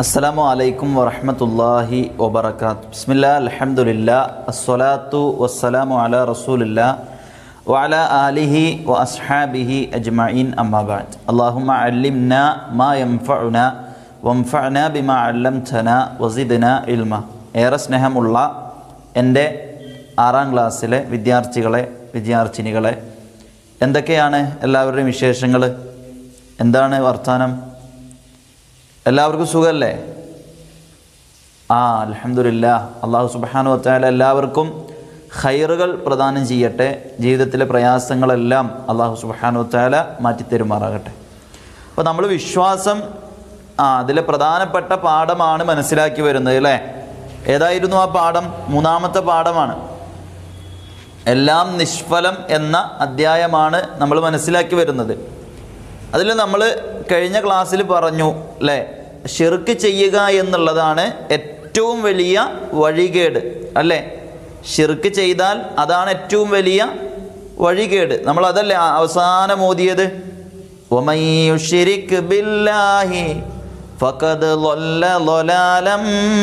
അസ്സലാമു അലൈക്കും വറഹ്മത്തുള്ളാഹി വബറകാത്ത് ബിസ്മില്ലാ അൽഹംദുലില്ലാ അസ്സലാത്തു വസ്സലാമു അലാ റസൂലില്ലാ വഅല ആലിഹി വ അസ്ഹാബിഹി അജ്മഈൻ അമ്മാ ബഅദ് അല്ലാഹുമ്മ അല്ലിംനാ മാ യൻഫഉനാ വൻഫഅനാ ബിമാ അല്ലംതനാ വസിദ്നാ ഇൽമ ഏറെ സ്നേഹമുള്ള എൻ്റെ ആറാം ക്ലാസ്സിലെ വിദ്യാർത്ഥികളെ വിദ്യാർത്ഥിനികളെ എന്തൊക്കെയാണ് എല്ലാവരുടെയും വിശേഷങ്ങൾ എന്താണ് വർത്തമാനം എല്ലാവർക്കും സുഖമല്ലേ ആ അലഹമില്ല അള്ളാഹു സുബാനു വത്താല എല്ലാവർക്കും ഖൈറുകൾ പ്രദാനം ചെയ്യട്ടെ ജീവിതത്തിലെ പ്രയാസങ്ങളെല്ലാം അള്ളാഹു സുബാനു വത്താല മാറ്റിത്തരുമാറാകട്ടെ അപ്പോൾ നമ്മൾ വിശ്വാസം ആ അതിലെ പ്രധാനപ്പെട്ട പാഠമാണ് മനസ്സിലാക്കി വരുന്നത് അല്ലേ ഏതായിരുന്നു ആ പാഠം മൂന്നാമത്തെ പാഠമാണ് എല്ലാം നിഷ്ഫലം എന്ന അധ്യായമാണ് നമ്മൾ മനസ്സിലാക്കി വരുന്നത് അതിൽ നമ്മൾ കഴിഞ്ഞ ക്ലാസ്സിൽ പറഞ്ഞു അല്ലേ ഷിർക്ക് ചെയ്യുക എന്നുള്ളതാണ് ഏറ്റവും വലിയ വഴികേട് അല്ലേ ഷിർക്ക് ചെയ്താൽ അതാണ് ഏറ്റവും വലിയ വഴികേട് നമ്മൾ അതല്ലേ ആ- അവസാനം ഓതിയത് وَمَن يُشْرِكْ بِاللَّهِ فَقَدْ ضَلَّ ضَلَالًا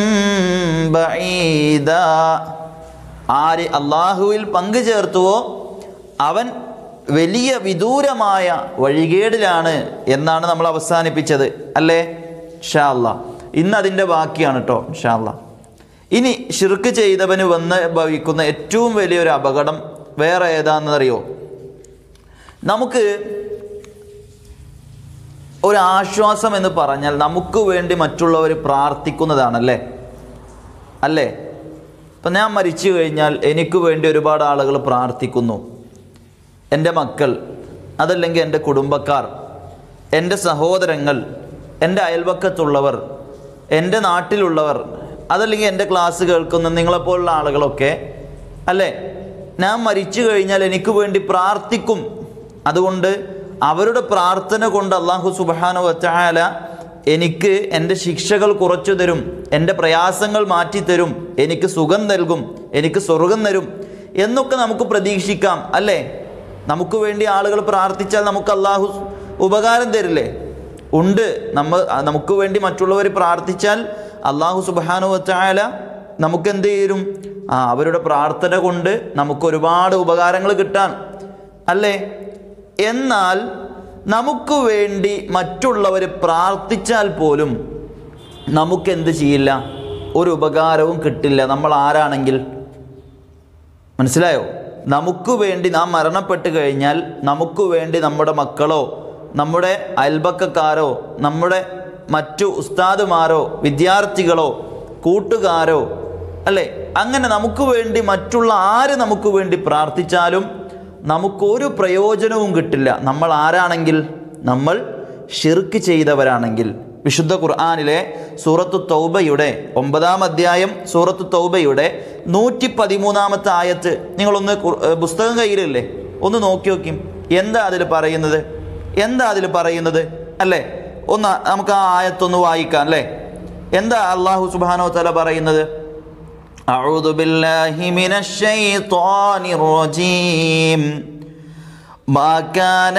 بَعِيدًا ആര് അള്ളാഹുവിൽ പങ്കു ചേർത്തുവോ അവൻ വലിയ വിദൂരമായ വഴികേടിലാണ് എന്നാണ് നമ്മൾ അവസാനിപ്പിച്ചത് അല്ലേ ഷാ അല്ലാ ഇന്ന് അതിൻ്റെ ബാക്കിയാണ് കേട്ടോ ഷാ അല്ലാ ഇനി ഷിർക്ക് ചെയ്തവന് വന്ന് ഭവിക്കുന്ന ഏറ്റവും വലിയൊരു അപകടം വേറെ ഏതാണെന്നറിയോ നമുക്ക് ഒരു ആശ്വാസം എന്ന് പറഞ്ഞാൽ നമുക്ക് വേണ്ടി മറ്റുള്ളവർ പ്രാർത്ഥിക്കുന്നതാണല്ലേ അല്ലേ ഇപ്പം ഞാൻ മരിച്ചു കഴിഞ്ഞാൽ എനിക്ക് വേണ്ടി ഒരുപാട് ആളുകൾ പ്രാർത്ഥിക്കുന്നു എൻ്റെ മക്കൾ അതല്ലെങ്കിൽ എൻ്റെ കുടുംബക്കാർ എൻ്റെ സഹോദരങ്ങൾ എൻ്റെ അയൽവക്കത്തുള്ളവർ എൻ്റെ നാട്ടിലുള്ളവർ അതല്ലെങ്കിൽ എൻ്റെ ക്ലാസ് കേൾക്കുന്ന നിങ്ങളെപ്പോലുള്ള ആളുകളൊക്കെ അല്ലേ ഞാൻ മരിച്ചു കഴിഞ്ഞാൽ എനിക്ക് വേണ്ടി പ്രാർത്ഥിക്കും അതുകൊണ്ട് അവരുടെ പ്രാർത്ഥന കൊണ്ട് അള്ളാഹു സുബാനു വച്ചാല എനിക്ക് എൻ്റെ ശിക്ഷകൾ കുറച്ചു തരും എൻ്റെ പ്രയാസങ്ങൾ മാറ്റിത്തരും എനിക്ക് സുഖം നൽകും എനിക്ക് സ്വർഗം തരും എന്നൊക്കെ നമുക്ക് പ്രതീക്ഷിക്കാം അല്ലേ നമുക്ക് വേണ്ടി ആളുകൾ പ്രാർത്ഥിച്ചാൽ നമുക്ക് അള്ളാഹു ഉപകാരം തരില്ലേ ഉണ്ട് നമ്മ നമുക്ക് വേണ്ടി മറ്റുള്ളവർ പ്രാർത്ഥിച്ചാൽ അള്ളാഹു സുബാനു വച്ചാല നമുക്ക് എന്ത് ചെയ്യും ആ അവരുടെ പ്രാർത്ഥന കൊണ്ട് നമുക്ക് ഒരുപാട് ഉപകാരങ്ങൾ കിട്ടാൻ അല്ലേ എന്നാൽ നമുക്ക് വേണ്ടി മറ്റുള്ളവർ പ്രാർത്ഥിച്ചാൽ പോലും നമുക്ക് എന്ത് ചെയ്യില്ല ഒരു ഉപകാരവും കിട്ടില്ല നമ്മൾ ആരാണെങ്കിൽ മനസ്സിലായോ നമുക്ക് വേണ്ടി നാം മരണപ്പെട്ട് കഴിഞ്ഞാൽ നമുക്ക് വേണ്ടി നമ്മുടെ മക്കളോ നമ്മുടെ അയൽപക്കക്കാരോ നമ്മുടെ മറ്റു ഉസ്താദുമാരോ വിദ്യാർത്ഥികളോ കൂട്ടുകാരോ അല്ലേ അങ്ങനെ നമുക്ക് വേണ്ടി മറ്റുള്ള ആര് നമുക്ക് വേണ്ടി പ്രാർത്ഥിച്ചാലും നമുക്കൊരു പ്രയോജനവും കിട്ടില്ല നമ്മൾ ആരാണെങ്കിൽ നമ്മൾ ഷിർക്ക് ചെയ്തവരാണെങ്കിൽ വിശുദ്ധ ഖുർആാനിലെ സൂറത്തു തൗബയുടെ ഒമ്പതാം അധ്യായം സൂറത്തു തൗബയുടെ നൂറ്റി പതിമൂന്നാമത്തെ ആയത്ത് നിങ്ങളൊന്ന് ഖുർ- ഏ, പുസ്തകം കയ്യിലല്ലേ ഒന്ന് നോക്കി നോക്കി എന്താ അതിൽ പറയുന്നത് എന്താ അതിൽ പറയുന്നത് അല്ലേ ഒന്ന് നമുക്ക് ആ ആയത്തൊന്ന് വായിക്കാം അല്ലേ എന്താ അള്ളാഹു സുബാനോ തല പറയുന്നത് أعوذ بالله من الشيطان الرجيم ما كان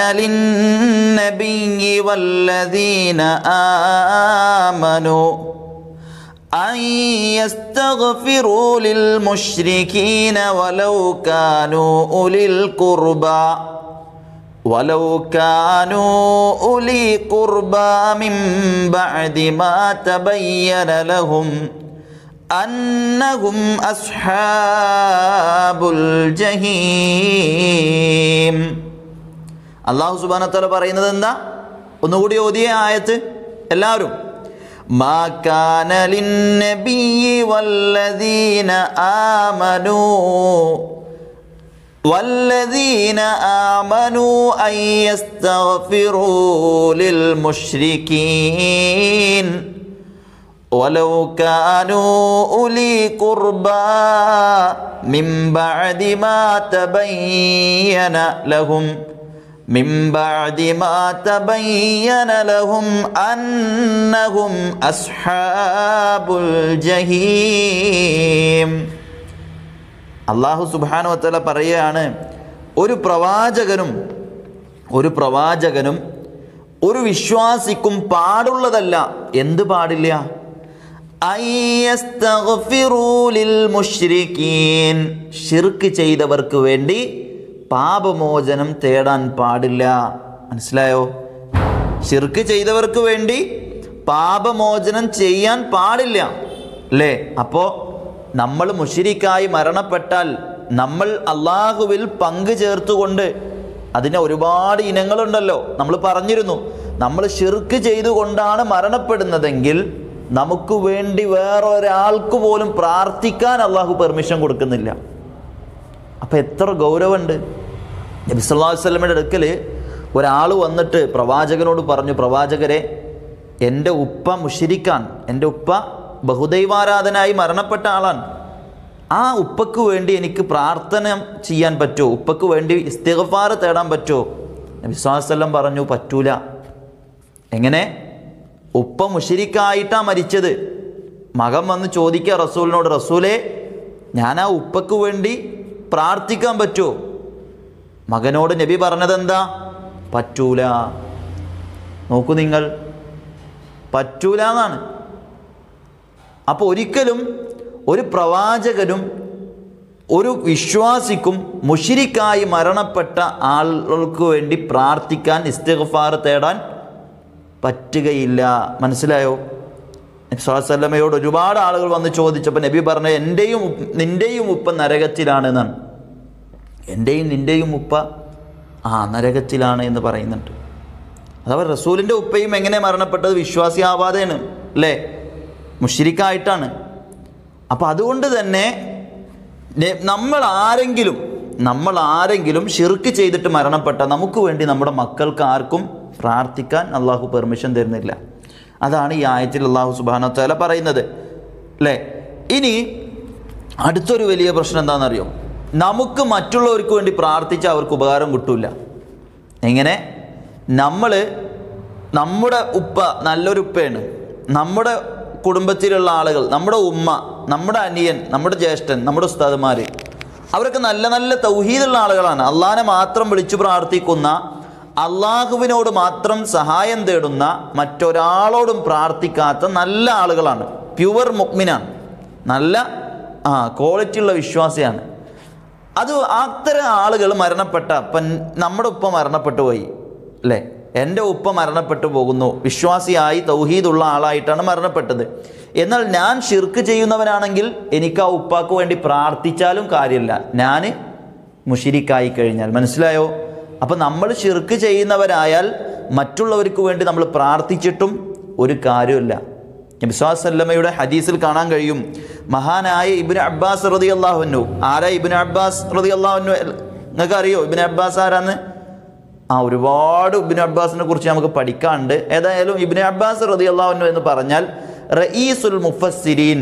للنبي والذين آمنوا أن يستغفروا للمشركين ولو كانوا أولي القربى ولو كانوا أولي قربى من بعد ما تبين لهم أنهم أصحاب الجحيم അള്ളാഹു സുബാനത്തല പറയുന്നത് എന്താ ഒന്നുകൂടി ഓതിയ ആയത്ത് എല്ലാവരും ما كان للنبي والذين آمنوا والذين آمنوا أن يستغفروا للمشركين ولو كانوا أولي قربى من بعد ما تبين لهم من بعد ما تبين لهم أنهم أصحاب الجحيم അള്ളാഹു സുബാനു വത്തല പറയുകയാണ് ഒരു പ്രവാചകനും ഒരു പ്രവാചകനും ഒരു വിശ്വാസിക്കും പാടുള്ളതല്ല എന്ത് പാടില്ല أن يستغفروا للمشركين ഷിർക്ക് ചെയ്തവർക്ക് വേണ്ടി പാപമോചനം തേടാൻ പാടില്ല മനസ്സിലായോ ഷിർക്ക് ചെയ്തവർക്ക് വേണ്ടി പാപമോചനം ചെയ്യാൻ പാടില്ല അല്ലേ അപ്പോൾ നമ്മൾ മുഷിരിക്കായി മരണപ്പെട്ടാൽ നമ്മൾ അള്ളാഹുവിൽ പങ്കു ചേർത്തുകൊണ്ട് അതിന് ഒരുപാട് ഇനങ്ങളുണ്ടല്ലോ നമ്മൾ പറഞ്ഞിരുന്നു നമ്മൾ ഷിർക്ക് ചെയ്തുകൊണ്ടാണ് മരണപ്പെടുന്നതെങ്കിൽ നമുക്ക് വേണ്ടി വേറൊരാൾക്ക് പോലും പ്രാർത്ഥിക്കാൻ അള്ളാഹു പെർമിഷൻ കൊടുക്കുന്നില്ല അപ്പം എത്ര ഗൗരവമുണ്ട് നബി സല്ലല്ലാഹു അലൈഹി വസല്ലമയുടെ അടുക്കൽ ഒരാൾ വന്നിട്ട് പ്രവാചകനോട് പറഞ്ഞു പ്രവാചകരെ എൻ്റെ ഉപ്പ മുഷിരിക്കാൻ എൻ്റെ ഉപ്പ ബഹുദൈവാരാധനായി മരണപ്പെട്ട ആളാണ് ആ ഉപ്പക്ക് വേണ്ടി എനിക്ക് പ്രാർത്ഥന ചെയ്യാൻ പറ്റുമോ ഉപ്പക്ക് വേണ്ടി ഇസ്തിഗഫാർ തേടാൻ പറ്റുമോ നബി സല്ലല്ലാഹു അലൈഹി വസല്ലം പറഞ്ഞു പറ്റൂല എങ്ങനെ ഉപ്പ മുഷിരിക്കായിട്ടാ മരിച്ചത് മകൻ വന്ന് ചോദിക്കുക റസൂലിനോട് റസൂലെ ഞാൻ ആ ഉപ്പക്ക് വേണ്ടി പ്രാർത്ഥിക്കാൻ പറ്റുമോ മകനോട് നബി പറഞ്ഞത് എന്താ പറ്റൂല നോക്കൂ നിങ്ങൾ പറ്റൂല എന്നാണ് അപ്പോൾ ഒരിക്കലും ഒരു പ്രവാചകനും ഒരു വിശ്വാസിക്കും മുഷിരിക്കായി മരണപ്പെട്ട ആളുകൾക്ക് വേണ്ടി പ്രാർത്ഥിക്കാൻ ഇസ്തിഗ്ഫാർ തേടാൻ പറ്റുകയില്ല മനസ്സിലായോ നബ്സാല്ലമ്മയോട് ഒരുപാട് ആളുകൾ വന്ന് ചോദിച്ചപ്പോൾ നബി പറഞ്ഞ എൻ്റെയും ഉപ്പ്- നിൻ്റെയും ഉപ്പ നരകത്തിലാണ് എന്നാണ് എൻ്റെയും നിൻ്റെയും ഉപ്പ ആ നരകത്തിലാണ് എന്ന് പറയുന്നുണ്ട് അഥവാ റസൂലിൻ്റെ ഉപ്പയും എങ്ങനെ മരണപ്പെട്ടത് വിശ്വാസിയാവാതെയാണ് അല്ലേ മുഷിരിക്കായിട്ടാണ് അപ്പം അതുകൊണ്ട് തന്നെ നെ- നമ്മൾ ആരെങ്കിലും നമ്മൾ ആരെങ്കിലും ഷിർക്ക് ചെയ്തിട്ട് മരണപ്പെട്ട നമുക്ക് വേണ്ടി നമ്മുടെ മക്കൾക്ക് ആർക്കും പ്രാർത്ഥിക്കാൻ അള്ളാഹു പെർമിഷൻ തരുന്നില്ല അതാണ് ഈ ആയത്തിൽ അള്ളാഹു സുബാന താല പറയുന്നത് അല്ലേ ഇനി അടുത്തൊരു വലിയ പ്രശ്നം എന്താണെന്നറിയോ നമുക്ക് മറ്റുള്ളവർക്ക് വേണ്ടി പ്രാർത്ഥിച്ചാൽ അവർക്ക് ഉപകാരം കിട്ടൂല എങ്ങനെ നമ്മൾ നമ്മുടെ ഉപ്പ നല്ലൊരു ഉപ്പയാണ് നമ്മുടെ കുടുംബത്തിലുള്ള ആളുകൾ നമ്മുടെ ഉമ്മ നമ്മുടെ അനിയൻ നമ്മുടെ ജ്യേഷ്ഠൻ നമ്മുടെ ഉസ്താദുമാർ അവരൊക്കെ നല്ല നല്ല തൗഹീദുള്ള ആളുകളാണ് അള്ളാഹിനെ മാത്രം വിളിച്ചു പ്രാർത്ഥിക്കുന്ന അള്ളാഹുവിനോട് മാത്രം സഹായം തേടുന്ന മറ്റൊരാളോടും പ്രാർത്ഥിക്കാത്ത നല്ല ആളുകളാണ് പ്യുവർ മുക്മിനാണ് നല്ല ആ ക്വാളിറ്റി ഉള്ള വിശ്വാസിയാണ് അത് അത്തരം ആളുകൾ മരണപ്പെട്ട അപ്പം നമ്മുടെ ഉപ്പ മരണപ്പെട്ടു പോയി അല്ലേ എൻ്റെ ഉപ്പ മരണപ്പെട്ടു പോകുന്നു വിശ്വാസിയായി തൗഹീദുള്ള ആളായിട്ടാണ് മരണപ്പെട്ടത് എന്നാൽ ഞാൻ ഷിർക്ക് ചെയ്യുന്നവനാണെങ്കിൽ എനിക്ക് ആ ഉപ്പാക്ക് വേണ്ടി പ്രാർത്ഥിച്ചാലും കാര്യമില്ല ഞാൻ മുഷിരിക്കായി കഴിഞ്ഞാൽ മനസ്സിലായോ അപ്പം നമ്മൾ ഷിർക്ക് ചെയ്യുന്നവരായാൽ മറ്റുള്ളവർക്ക് വേണ്ടി നമ്മൾ പ്രാർത്ഥിച്ചിട്ടും ഒരു കാര്യമില്ല നബിസ്വാസല്ലമ്മയുടെ ഹദീസിൽ കാണാൻ കഴിയും മഹാനായ ഇബിന് അബ്ബാസ് റതി അള്ളാഹുനു ആരാ ഇബിന് അബ്ബാസ് റതി അള്ളാഹുനു നിങ്ങൾക്ക് അറിയോ ഇബിന് അബ്ബാസ് ആരാന്ന് ആ ഒരുപാട് ഇബിന് അബ്ബാസിനെ കുറിച്ച് നമുക്ക് പഠിക്കാനുണ്ട് ഏതായാലും ഇബിന് അബ്ബാസ് റതി അള്ളാഹുനു എന്ന് പറഞ്ഞാൽ റയീസുൽ മുഫസ്സിരീൻ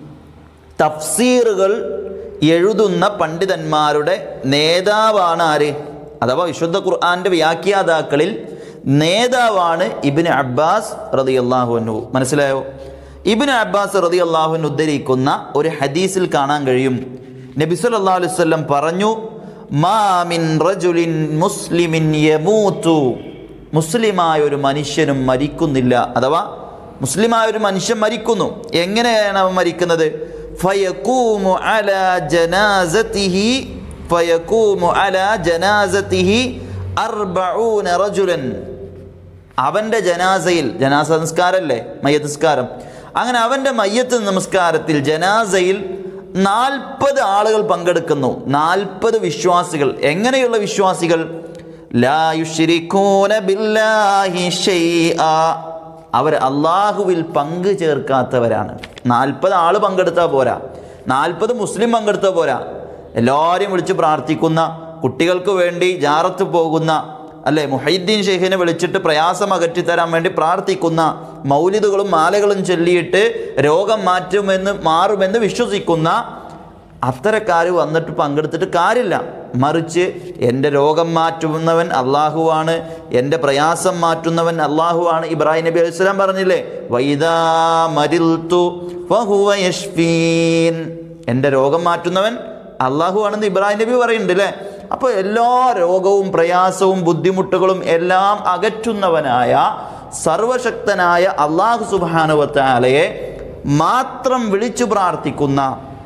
തഫ്സീറുകൾ എഴുതുന്ന പണ്ഡിതന്മാരുടെ നേതാവാണ് ആര് അഥവാ വിശുദ്ധ ഖുർആന്റെ വ്യാഖ്യാതാക്കളിൽ നേതാവാണ് ഇബിന് അബ്ബാസ് റതി അള്ളാഹുനു മനസ്സിലായോ ഇബിന് അബ്ബാസ് റതി അള്ളാഹുൻ ഉദ്ധരിക്കുന്ന ഒരു ഹദീസിൽ കാണാൻ കഴിയും നബി സല്ലല്ലാഹു അലൈഹി വസല്ലം പറഞ്ഞു മാമിൻ റജുലിൻ മുസ്ലിമിൻ യമൂതു മുസ്ലിമായ ഒരു മനുഷ്യനും മരിക്കുന്നില്ല അഥവാ മുസ്ലിമായ ഒരു മനുഷ്യൻ മരിക്കുന്നു എങ്ങനെയാണ് അവൻ മരിക്കുന്നത് ഫയഖൂമു അലാ ജനാസതിഹി ഫയഖൂമു അലാ ജനാസതിഹി അർബഊന റജുലൻ അവൻ്റെ ജനാസയിൽ ജനാസ നമസ്കാരമല്ലേ മയ്യത്ത് നിസ്കാരം അങ്ങനെ അവൻ്റെ മയ്യത്ത് നമസ്കാരത്തിൽ ജനാസയിൽ നാൽപ്പത് ആളുകൾ പങ്കെടുക്കുന്നു നാൽപ്പത് വിശ്വാസികൾ എങ്ങനെയുള്ള വിശ്വാസികൾ ലാ യുശ്രികൂന ബില്ലാഹി ഷൈആ അവർ അള്ളാഹുവിൽ പങ്കു ചേർക്കാത്തവരാണ് നാൽപ്പത് ആള് പങ്കെടുത്താൽ പോരാ നാൽപ്പത് മുസ്ലിം പങ്കെടുത്താൽ പോരാ എല്ലാവരെയും വിളിച്ച് പ്രാർത്ഥിക്കുന്ന കുട്ടികൾക്ക് വേണ്ടി ജാറത്ത് പോകുന്ന അല്ലെ മുഹൈദ്ദീൻ ഷെയ്ഖിനെ വിളിച്ചിട്ട് പ്രയാസം അകറ്റിത്തരാൻ വേണ്ടി പ്രാർത്ഥിക്കുന്ന മൗലിദുകളും മാലകളും ചൊല്ലിയിട്ട് രോഗം മാറ്റുമെന്ന് മാറുമെന്ന് വിശ്വസിക്കുന്ന അത്തരക്കാർ വന്നിട്ട് പങ്കെടുത്തിട്ട് കാര്യമില്ല മറിച്ച് എൻ്റെ രോഗം മാറ്റുന്നവൻ അള്ളാഹുവാണ് എൻ്റെ പ്രയാസം മാറ്റുന്നവൻ അള്ളാഹുവാണ് ഇബ്രാഹിം നബി അലൈഹി സ്വലാം പറഞ്ഞില്ലേ വൈദാ മരിൽത്തു ഫഹുവ യശ്ഫീൻ എൻ്റെ രോഗം മാറ്റുന്നവൻ അള്ളാഹു ആണെന്ന് ഇബ്രാഹിം നബി പറയുന്നുണ്ട് അല്ലേ അപ്പോൾ എല്ലാ രോഗവും പ്രയാസവും ബുദ്ധിമുട്ടുകളും എല്ലാം അകറ്റുന്നവനായ സർവശക്തനായ അള്ളാഹു സുബാനുവത്താലയെ മാത്രം വിളിച്ചു പ്രാർത്ഥിക്കുന്ന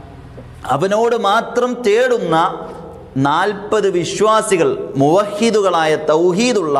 അവനോട് മാത്രം തേടുന്ന നാൽപ്പത് വിശ്വാസികൾ മുവഹിദുകളായ തൗഹീദുള്ള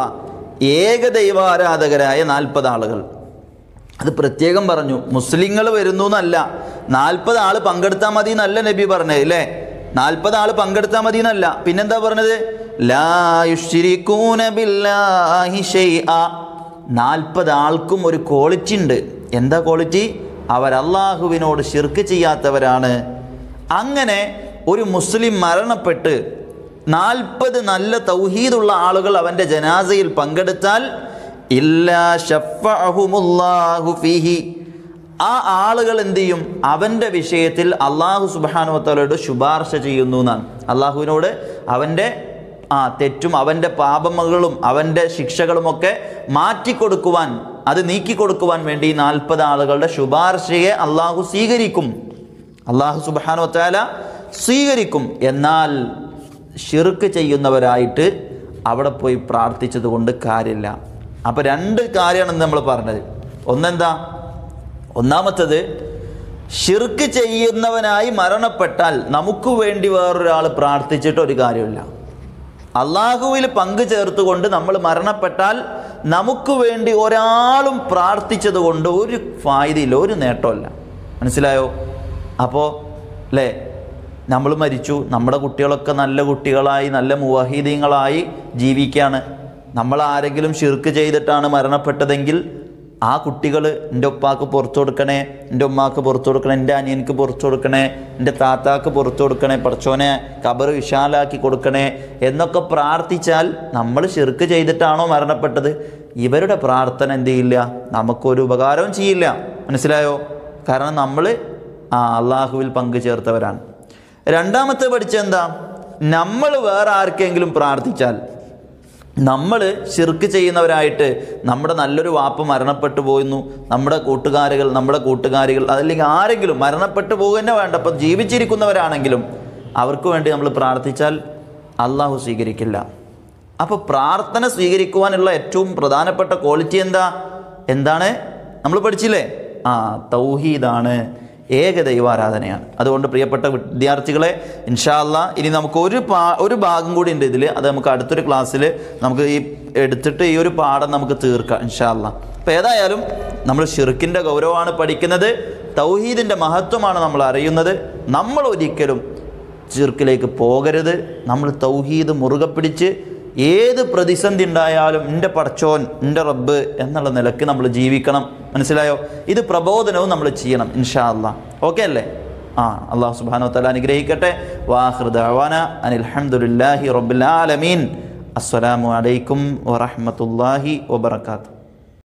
ഏകദൈവാരാധകരായ നാൽപ്പത് ആളുകൾ അത് പ്രത്യേകം പറഞ്ഞു മുസ്ലിങ്ങൾ വരുന്നു എന്നല്ല നാൽപ്പത് ആൾ പങ്കെടുത്താൽ മതി എന്നല്ല നബി പറഞ്ഞത് അല്ലേ നാൽപ്പത് ആൾ പങ്കെടുത്താൽ മതി എന്നല്ല പിന്നെന്താ പറഞ്ഞത് ലാ യുശ്രികൂന ബില്ലാഹി ഷൈആ നാൽപ്പത് ആൾക്കും ഒരു ക്വാളിറ്റി ഉണ്ട് എന്താ ക്വാളിറ്റി അവർ അള്ളാഹുവിനോട് ശിർക്ക് ചെയ്യാത്തവരാണ് അങ്ങനെ ഒരു മുസ്ലിം മരണപ്പെട്ട് നാൽപ്പത് നല്ല തൗഹീദുള്ള ആളുകൾ അവൻ്റെ ജനാസയിൽ പങ്കെടുത്താൽ ഇല്ലാ ഷഫഅഹുമുല്ലാഹു ഫീഹി ആ ആളുകൾ എന്ത് ചെയ്യും അവൻ്റെ വിഷയത്തിൽ അള്ളാഹു സുബാനുവത്തോലോട് ശുപാർശ ചെയ്യുന്നു എന്നാണ് അള്ളാഹുവിനോട് അവൻ്റെ ആ തെറ്റും അവൻ്റെ പാപമകളും അവൻ്റെ ശിക്ഷകളുമൊക്കെ മാറ്റിക്കൊടുക്കുവാൻ അത് നീക്കിക്കൊടുക്കുവാൻ വേണ്ടി നാൽപ്പത് ആളുകളുടെ ശുപാർശയെ അള്ളാഹു സ്വീകരിക്കും അള്ളാഹു സുബാനു വത്താല സ്വീകരിക്കും എന്നാൽ ഷിർക്ക് ചെയ്യുന്നവരായിട്ട് അവിടെ പോയി പ്രാർത്ഥിച്ചത് കൊണ്ട് കാര്യമില്ല അപ്പോൾ രണ്ട് കാര്യമാണ് നമ്മൾ പറഞ്ഞത് ഒന്നെന്താ ഒന്നാമത്തത് ഷിർക്ക് ചെയ്യുന്നവനായി മരണപ്പെട്ടാൽ നമുക്ക് വേണ്ടി വേറൊരാൾ പ്രാർത്ഥിച്ചിട്ട് ഒരു കാര്യമില്ല അള്ളാഹുവിൽ പങ്കു ചേർത്തുകൊണ്ട് നമ്മൾ മരണപ്പെട്ടാൽ നമുക്ക് വേണ്ടി ഒരാളും പ്രാർത്ഥിച്ചത് കൊണ്ട് ഒരു ഫായതയില്ല ഒരു നേട്ടമല്ല മനസ്സിലായോ അപ്പോൾ അല്ലേ നമ്മൾ മരിച്ചു നമ്മുടെ കുട്ടികളൊക്കെ നല്ല കുട്ടികളായി നല്ല മുവഹീദീങ്ങളായി ജീവിക്കുകയാണ് നമ്മൾ ആരെങ്കിലും ഷിർക്ക് ചെയ്തിട്ടാണ് മരണപ്പെട്ടതെങ്കിൽ ആ കുട്ടികൾ എൻ്റെ ഉപ്പാക്ക് പുറത്തു കൊടുക്കണേ എൻ്റെ ഉമ്മാക്ക് പുറത്തു കൊടുക്കണേ എൻ്റെ അനിയനിക്ക് പുറത്തു കൊടുക്കണേ എൻ്റെ താത്താക്ക് പുറത്തു കൊടുക്കണേ പടച്ചോനെ കബർ വിശാലാക്കി കൊടുക്കണേ എന്നൊക്കെ പ്രാർത്ഥിച്ചാൽ നമ്മൾ ഷിർക്ക് ചെയ്തിട്ടാണോ മരണപ്പെട്ടത് ഇവരുടെ പ്രാർത്ഥന എന്ത് ചെയ്യില്ല നമുക്കൊരു ഉപകാരവും ചെയ്യില്ല മനസ്സിലായോ കാരണം നമ്മൾ ആ അള്ളാഹുവിൽ പങ്കു ചേർത്തവരാണ് രണ്ടാമത്തെ പഠിച്ചെന്താ നമ്മൾ വേറെ ആർക്കെങ്കിലും പ്രാർത്ഥിച്ചാൽ നമ്മൾ ശിർക്ക് ചെയ്യുന്നവരായിട്ട് നമ്മുടെ നല്ലൊരു വാപ്പ് മരണപ്പെട്ടു പോയിരുന്നു നമ്മുടെ കൂട്ടുകാരികൾ നമ്മുടെ കൂട്ടുകാരികൾ അതല്ലെങ്കിൽ ആരെങ്കിലും മരണപ്പെട്ടു പോകുക തന്നെ വേണ്ട അപ്പം ജീവിച്ചിരിക്കുന്നവരാണെങ്കിലും അവർക്ക് വേണ്ടി നമ്മൾ പ്രാർത്ഥിച്ചാൽ അള്ളാഹു സ്വീകരിക്കില്ല അപ്പോൾ പ്രാർത്ഥന സ്വീകരിക്കുവാനുള്ള ഏറ്റവും പ്രധാനപ്പെട്ട ക്വാളിറ്റി എന്താ എന്താണ് നമ്മൾ പഠിച്ചില്ലേ ആ തൗഹീദാണ് ഏകദൈവാരാധനയാണ് അതുകൊണ്ട് പ്രിയപ്പെട്ട വിദ്യാർത്ഥികളെ ഇൻഷാല്ല ഇനി നമുക്ക് ഒരു പാ ഒരു ഭാഗം കൂടി ഉണ്ട് ഇതിൽ അത് നമുക്ക് അടുത്തൊരു ക്ലാസ്സിൽ നമുക്ക് ഈ എടുത്തിട്ട് ഈ ഒരു പാഠം നമുക്ക് തീർക്കാം ഇൻഷാല്ല അപ്പോൾ ഏതായാലും നമ്മൾ ഷിർക്കിൻ്റെ ഗൗരവമാണ് പഠിക്കുന്നത് തൗഹീദിൻ്റെ മഹത്വമാണ് നമ്മൾ അറിയുന്നത് നമ്മൾ ഒരിക്കലും ചിർക്കിലേക്ക് പോകരുത് നമ്മൾ തൗഹീദ് മുറുകെ പിടിച്ച് ഏത് പ്രതിസന്ധി ഉണ്ടായാലും എൻ്റെ പടച്ചോൻ എൻ്റെ റബ്ബ് എന്നുള്ള നിലക്ക് നമ്മൾ ജീവിക്കണം മനസ്സിലായോ ഇത് പ്രബോധനവും നമ്മൾ ചെയ്യണം ഇൻഷാ അല്ലാ ഓക്കെ അല്ലേ ആ അള്ളാഹു സുബാനോ തല അനുഗ്രഹിക്കട്ടെ വാഹൃദാന അനിൽഹമുല്ലാഹി റബ്ബുൽ ആലമീൻ അസ്സലാമു അലൈക്കും വറഹ്മത്തുള്ളാഹി വബർക്കാത്തു